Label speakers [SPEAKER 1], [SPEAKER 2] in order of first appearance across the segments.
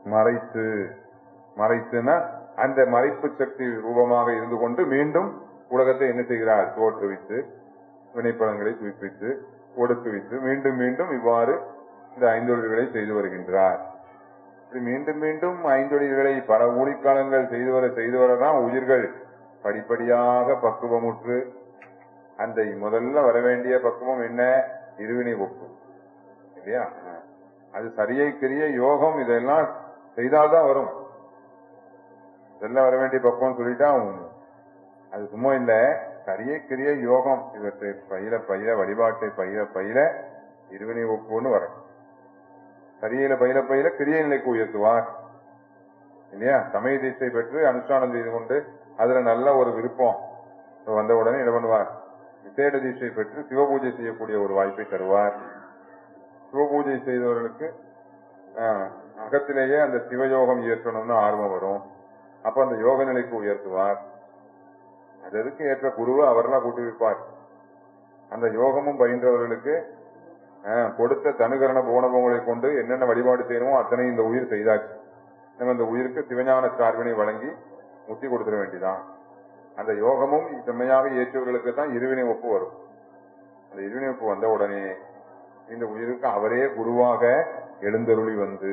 [SPEAKER 1] மறைத்து மறைத்துனா அந்த மறைப்பு சக்தி ரூபமாக இருந்து கொண்டு மீண்டும் உலகத்தை என்ன செய்கிறார் தோற்றுவித்து வினைப்படங்களை துய்ப்பித்து ஒடுக்குவித்து மீண்டும் மீண்டும் இவ்வாறு இந்த ஐந்தொழில்களை செய்து வருகின்றார் இப்படி மீண்டும் மீண்டும் ஐந்தொழில்களை பல ஊழிக்காலங்கள் செய்து வர செய்து வரதான் உயிர்கள் படிப்படியாக பக்குவமுற்று அந்த முதல்ல வர வேண்டிய பக்குவம் என்ன இருவினை ஒப்பு இல்லையா அது சரியை கிரிய யோகம் இதெல்லாம் செய்தால்தான் வரும் இதெல்லாம் வர வேண்டிய பக்குவம் சொல்லிட்டா அது சும்மா இல்ல சரியை கிரிய யோகம் இவற்றை பயில பயில வழிபாட்டை பயில பயில இருவினை ஒப்புன்னு வரும் சரியில பயில பயில கிரிய நிலைக்கு உயர்த்துவார் இல்லையா சமய தீட்சை பெற்று அனுஷ்டானம் செய்து கொண்டு அதுல நல்ல ஒரு விருப்பம் வந்த உடனே என்ன பண்ணுவார் விசேட தீட்சை பெற்று சிவபூஜை செய்யக்கூடிய ஒரு வாய்ப்பை தருவார் சிவபூஜை செய்தவர்களுக்கு ஆஹ், அகத்திலேயே அந்த சிவயோகம் இயற்றணும்னு ஆர்வம் வரும் அப்ப அந்த யோக நிலைக்கு உயர்த்துவார் அதற்கு ஏற்ற குருவை அவரெல்லாம் கூட்டி வைப்பார் அந்த யோகமும் பயின்றவர்களுக்கு ஆஹ், கொடுத்த தனுகரண போனவங்களை கொண்டு என்னென்ன வழிபாடு செய்யணுமோ அத்தனை இந்த உயிர் செய்தாச்சு நம்ம இந்த உயிருக்கு சிவஞான சார்பினை வழங்கி முத்தி கொடுத்துட வேண்டியதான் அந்த யோகமும் செம்மையாக ஏற்றவர்களுக்கு தான் இருவினை ஒப்பு வரும் அந்த இருவினை ஒப்பு வந்த உடனே இந்த உயிருக்கு அவரே குருவாக எழுந்தருளி வந்து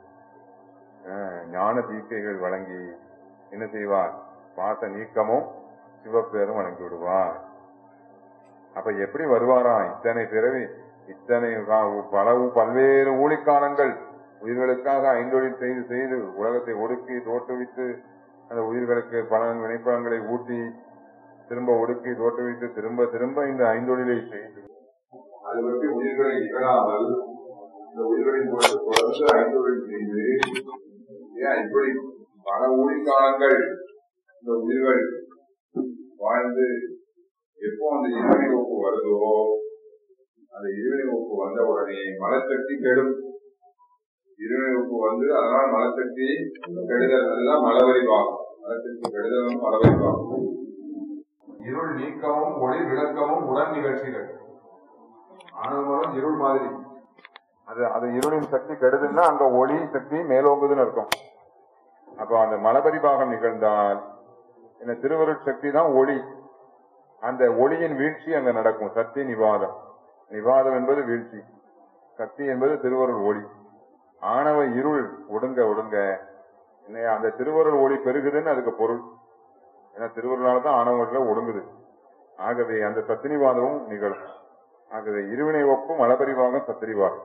[SPEAKER 1] ஆஹ், ஞான தீக்கைகள் வழங்கி என்ன செய்வார் பாச நீக்கமும் சிவப்பேரும் வழங்கி விடுவார் அப்ப எப்படி வருவாராம் இத்தனை பிறவி இத்தனை கா- பல பல்வேறு ஊழிக்காலங்கள் உயிர்களுக்காக ஐந்தொழில் செய்து செய்து உலகத்தை ஒடுக்கி தோற்றுவித்து அந்த உயிர்களுக்கு பல வினைப்பலன்களை ஊட்டி திரும்ப ஒடுக்கி தோற்றுவித்து திரும்ப திரும்ப இந்த ஐந்தொழிலை செய்து அது பற்றி உயிர்களை இகழாமல் இந்த உயிர்களின் பொருட்டு தொடர்ந்து ஐந்தொழில் செய்து ஏன் இப்படி பல ஊழிக்காலங்கள் இந்த உயிர்கள் வாழ்ந்து எப்போ அந்த இருவினை ஒப்பு வருதோ அந்த இருவினை ஒப்பு வந்த உடனே மலசக்தி கெடும் இருவினை ஒப்பு வந்து அதனால் மலசக்தி கெடுதல் அதுதான் மலவரி பாகம் மலசக்தி கெடுதலும் மலவரி பாகம் இருள் நீக்கமும் ஒளி விளக்கமும் உடன் நிகழ்ச்சிகள் ஆனந்தம் இருள் மாதிரி அது அது இருளின் சக்தி கெடுதுன்னா அங்க ஒளி சக்தி மேலோங்குதுன்னு அர்த்தம் அப்போ அந்த மலபரிபாகம் நிகழ்ந்தால் இந்த திருவருட் சக்தி தான் ஒளி அந்த ஒளியின் வீழ்ச்சி அங்க நடக்கும் சக்தி நிவாதம் நிவாதம் என்பது வீழ்ச்சி சக்தி என்பது திருவருள் ஒளி ஆணவ இருள் ஒடுங்க ஒடுங்க என்னையா அந்த திருவருள் ஒளி பெருகுதுன்னு அதுக்கு பொருள் ஏன்னா திருவருளால தான் ஆணவர்கள் ஒடுங்குது ஆகவே அந்த சத்தினிவாதமும் நிகழும் ஆகவே இருவினை ஒப்பு மலபரிவாகம் சத்திரிவாகம்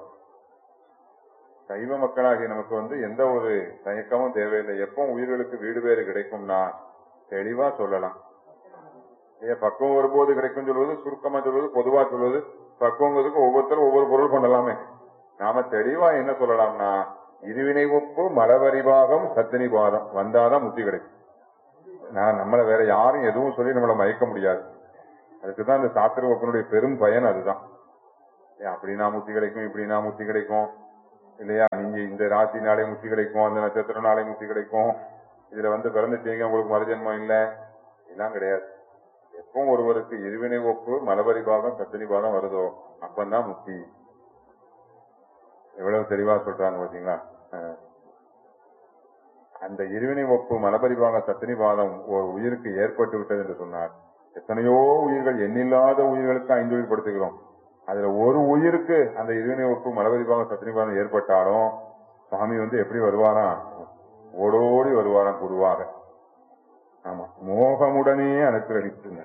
[SPEAKER 1] சைவ மக்களாகிய நமக்கு வந்து எந்த ஒரு தயக்கமும் தேவையில்லை எப்போ உயிர்களுக்கு வீடு பேறு கிடைக்கும்னா தெளிவா சொல்லலாம் ஏன் பக்குவம் வரும்போது கிடைக்கும் சொல்வது சுருக்கமா சொல்வது பொதுவா சொல்வது பக்குவங்கிறதுக்கு ஒவ்வொருத்தரும் ஒவ்வொரு பொருள் பண்ணலாமே நாம தெளிவா என்ன சொல்லலாம்னா இருவினை ஒப்பு மலவரிபாகம் சத்தினிபாதம் வந்தாதான் முத்தி கிடைக்கும் நான் நம்மளை வேற யாரும் எதுவும் சொல்லி நம்மளை மயக்க முடியாது அதுக்குதான் இந்த சாத்திர ஒப்பனுடைய பெரும் பயன் அதுதான் ஏன் அப்படின்னா முத்தி கிடைக்கும் இப்படின்னா முத்தி கிடைக்கும் இல்லையா நீங்க இந்த ராசி நாளே முத்தி கிடைக்கும் அந்த நட்சத்திர நாளே முத்தி கிடைக்கும் இதுல வந்து பிறந்துட்டீங்க உங்களுக்கு மறுஜன்மம் இல்ல இதெல்லாம் கிடையாது எப்போ ஒருவருக்கு இருவினை ஒப்பு மலபரி பாகம் சத்தினி பாகம் வருதோ அப்பந்தான் முக்தி எவ்வளவு தெளிவா சொல்றாங்க பாத்தீங்களா அஹ். அந்த இருவினை ஒப்பு மலபரி பாகம் சத்தினி பாதம் ஒரு உயிருக்கு ஏற்பட்டு விட்டது என்று சொன்னார் எத்தனையோ உயிர்கள் எண்ணில்லாத உயிர்களுக்கு ஐந்தொழில் படுத்துகிறோம் அதுல ஒரு உயிருக்கு அந்த இருவினை ஒப்பு மலபரி பாகம் சத்தினி பாதம் ஏற்பட்டாலும் சாமி வந்து எப்படி வருவாராம் ஓடோடி வருவாராம் குருவாக ஆமா மோகமுடனே அனுக்கிரகிச்சுங்க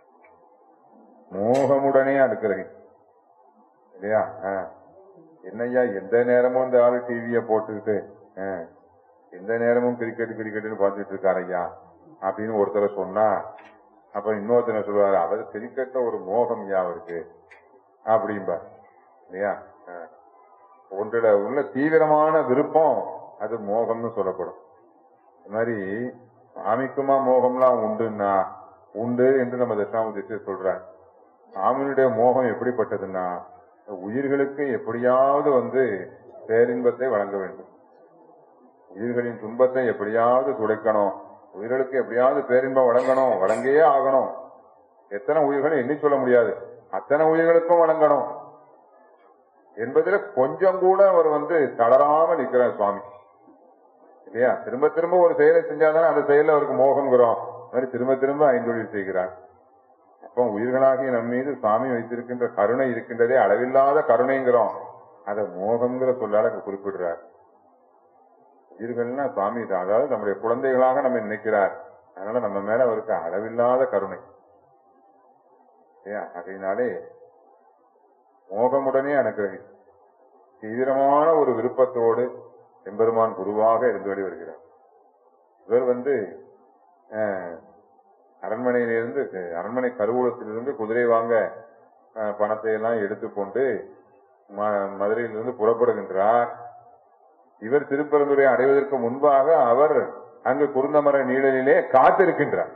[SPEAKER 1] மோகமுடனே அனுக்கிரகி இல்லையா ஆ. என்னய்யா எந்த நேரமும் இந்த ஆளு டிவிய போட்டுக்கிட்டு ஆ, எந்த நேரமும் கிரிக்கெட் கிரிக்கெட்னு பார்த்துட்டு இருக்காரு ஐயா அப்படின்னு ஒருத்தரை சொன்னா அப்ப இன்னொருத்தனை சொல்லுவாரு அவர் கிரிக்கெட்ல ஒரு மோகம் ஐயா அவருக்கு அப்படிம்பா இல்லையா ஆ. ஒன்றுல உள்ள தீவிரமான விருப்பம் அது மோகம்னு சொல்லப்படும் இந்த மாதிரி சாமிக்குமா மோகம்லாம் உண்டுன்னா உண்டு என்று நம்ம தட்சாமூர்த்தி சொல்றார் சாமியினுடைய மோகம் எப்படிப்பட்டதுன்னா உயிர்களுக்கு எப்படியாவது வந்து பேரின்பத்தை வழங்க வேண்டும் உயிர்களின் துன்பத்தை எப்படியாவது துடைக்கணும் உயிர்களுக்கு எப்படியாவது பேரின்பம் வழங்கணும் வழங்கியே ஆகணும் எத்தனை உயிர்களும் எண்ணி சொல்ல முடியாது அத்தனை உயிர்களுக்கும் வழங்கணும் என்பதில் கொஞ்சம் கூட அவர் வந்து தளராம நிற்கிறார் சுவாமி இல்லையா திரும்ப திரும்ப ஒரு செயலை செஞ்சாதானே அந்த செயல்ல அவருக்கு மோகம்ங்கிறோம் அது மாதிரி திரும்ப திரும்ப ஐந்தொழில் செய்கிறார் அப்போ உயிர்களாகிய நம் மீது சுவாமி வைத்திருக்கின்ற கருணை இருக்கின்றதே அளவில்லாத கருணைங்கிறோம் அதை மோகம்ங்கிற சொல்லால அங்க குறிப்பிடுறார் உயிர்கள்னா சுவாமி தான். அதாவது நம்முடைய குழந்தைகளாக நம்ம நினைக்கிறார் அதனால நம்ம மேல அவருக்கு அளவில்லாத கருணை இல்லையா? ஆகையினாலே மோகமுடனே அனுகிரகி தீவிரமான ஒரு விருப்பத்தோடு எம்பெருமான் குருவாக இருந்தபடி வருகிறார் இவர் வந்து அஹ், அரண்மனையிலிருந்து அரண்மனை கருவூலத்திலிருந்து குதிரை வாங்க அஹ், பணத்தை எல்லாம் எடுத்துக்கொண்டு ம- மதுரையிலிருந்து புறப்படுகின்றார் இவர் திருப்பரந்துரை அடைவதற்கு முன்பாக அவர் அங்கு குருந்தமர நீழலிலே காத்திருக்கின்றார்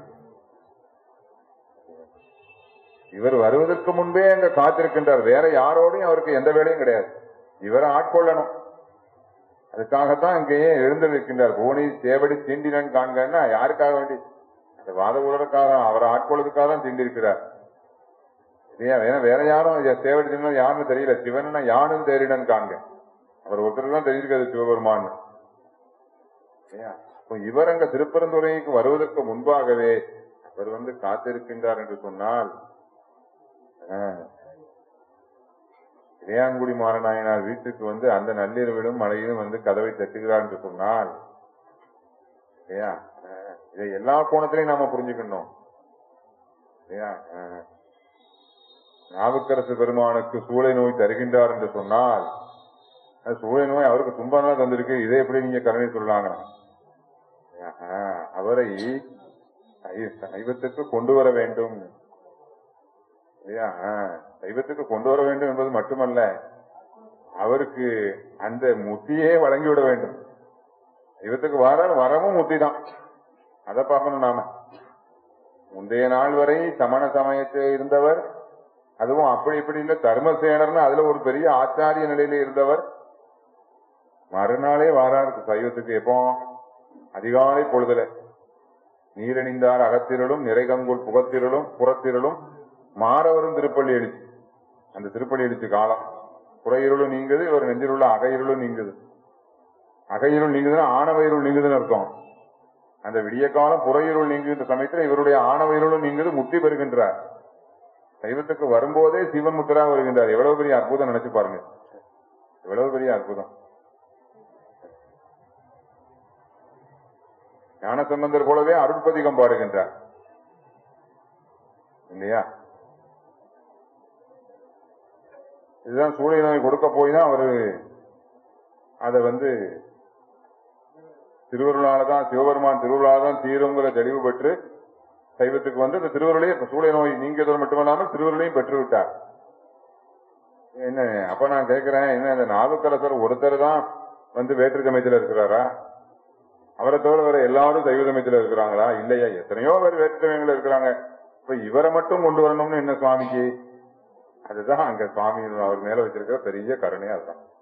[SPEAKER 1] இவர் வருவதற்கு முன்பே அங்க காத்திருக்கின்றார் வேற யாரோடையும் அவருக்கு எந்த வேலையும் கிடையாது இவரை ஆட்கொள்ளணும் அதுக்காகத்தான் அங்கேயே எழுந்திருக்கின்றார் புவனி சேவடி தீண்டினன் காண்கன்னா யாருக்காக வேண்டி அந்த வாத உலருக்காக அவரை ஆட்கொள்வதற்காக தான் தீண்டிருக்கிறார் இல்லையா வேற வேற யாரும் ஐயா, சேவடி தீண்டினன் யாருன்னு தெரியல சிவனா யானும் தேரிடன் காண்க அவர் ஒருத்தர் தான் தெரிஞ்சிருக்காது சிவபெருமான் இல்லையா அப்போ இவர் அங்க திருப்பரந்துரைக்கு வருவதற்கு முன்பாகவே அவர் வந்து காத்திருக்கின்றார் என்று சொன்னால் ஆஹ், இளையாங்குடி மாறநாயனார் வீட்டுக்கு வந்து அந்த நள்ளிரவிலும் மழையிலும் வந்து கதவை தட்டுகிறார் என்று சொன்னால் இல்லையா ஆஹ், இதை எல்லா கோணத்திலையும் நாம புரிஞ்சுக்கணும் இல்லையா ஆஹ், நாவுக்கரசு பெருமானுக்கு சூளை நோய் தருகின்றார் என்று சொன்னால் அது சூளை நோய் அவருக்கு துன்பம் தான் தந்திருக்கு இதை எப்படி நீங்க கருணை சொல்லாங்க ஆஹ், அவரை சை- சைவத்துக்கு கொண்டு வர வேண்டும் இல்லையா ஆஹ், சைவத்துக்கு கொண்டு வர வேண்டும் என்பது மட்டுமல்ல அவருக்கு அந்த முத்தியே வழங்கிவிட வேண்டும் சைவத்துக்கு வர வரவும் முத்தி தான் அதை பார்க்கணும் நாம முந்தைய நாள் வரை சமண சமயத்தில் இருந்தவர் அதுவும் அப்படி இப்படி இல்ல தர்மசேனர்னு அதுல ஒரு பெரிய ஆச்சாரிய நிலையில இருந்தவர் மறுநாளே வாரார் சைவத்துக்கு எப்போ அதிகாலை பொழுதுல நீரணிந்தார் அகத்திரளும் நிறைகங்குள் புகத்திரளும் புறத்திரளும் மாறவரும் திருப்பள்ளி எழுச்சி அந்த திருப்பள்ளி எழுச்சி காலம் புறையிருளும் நீங்குது இவர் நெஞ்சில் உள்ள அகையிருளும் நீங்குது அகையிருள் நீங்குதுன்னா ஆணவயிருள் நீங்குதுன்னு அர்த்தம் அந்த விடிய காலம் புறையிருள் நீங்குகின்ற சமயத்துல இவருடைய ஆணவயிருளும் நீங்குது முக்தி பெறுகின்றார் சைவத்துக்கு வரும்போதே சிவன் முத்தரா வருகின்றார் எவ்வளவு பெரிய அற்புதம் நினைச்சு பாருங்க எவ்வளவு பெரிய அற்புதம் ஞானசம்பந்தர் போலவே அருட்பதிகம் பாடுகின்றார் இல்லையா இதுதான் சூழல் நோய் கொடுக்க போய் தான் அவரு அதை வந்து திருவருளால தான் சிவபெருமான் திருவருளால தான் தீருங்கிற தெளிவு பெற்று சைவத்துக்கு வந்து இந்த திருவருளையே சூளை நோய் நீங்கியதோடு மட்டுமல்லாமல் திருவருளையும் பெற்று விட்டார் என்ன அப்ப நான் கேட்கிறேன் என்ன இந்த நாவுக்கரசர் ஒருத்தர் தான் வந்து வேற்று சமயத்துல இருக்கிறாரா அவரை தவிர வேற எல்லாரும் சைவ சமயத்துல இருக்கிறாங்களா இல்லையா எத்தனையோ பேர் வேற்று சமயங்கள் இருக்கிறாங்க இப்ப இவரை மட்டும் கொண்டு வரணும்னு என்ன சுவாமிக்கு அதுதான் அங்க சுவாமி அவர் மேல வச்சிருக்கிற பெரிய கருணையா இருக்கும்